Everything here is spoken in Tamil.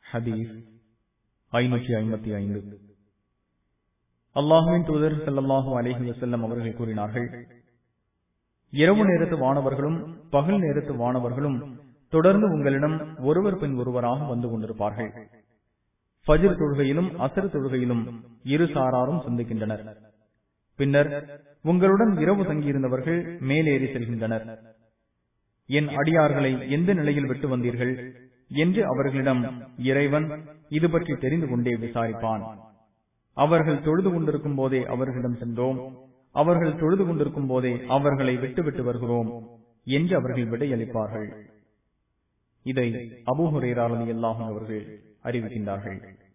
ஹதீஸ் ஐநூற்றி ஐம்பத்தி ஐந்து அல்லாஹுவின் தூதர் ஸல்லல்லாஹு அலைஹி வஸல்லம் அவர்கள் கூறினார்கள் இரவு நேரத்து வானவர்களும் பகல் நேரத்து வானவர்களும் தொடர்ந்து உங்களிடம் ஒருவர் பின் ஒருவராக வந்து கொண்டிருப்பார்கள் ஃபஜ்ர் தொழுகையிலும் அசர் தொழுகையிலும் இரு சாராரும் சந்திக்கின்றனர் பின்னர் உங்களுடன் இரவு தங்கியிருந்தவர்கள் மேலேறி செல்கின்றனர் என் அடியார்களை எந்த நிலையில் விட்டு வந்தீர்கள் என்று அவர்களிடம் இறைவன் இது பற்றி தெரிந்து கொண்டே விசாரிப்பான் அவர்கள் தொழுது கொண்டிருக்கும் போதே அவர்களிடம் சென்றோம் அவர்கள் தொழுது கொண்டிருக்கும் போதே அவர்களை விட்டுவிட்டு வருகிறோம் என்று அவர்கள் விடையளிப்பார்கள் இதை அபூஹுரேரா அலி அல்லாஹும் அவர்கள் அறிவிக்கின்றார்கள்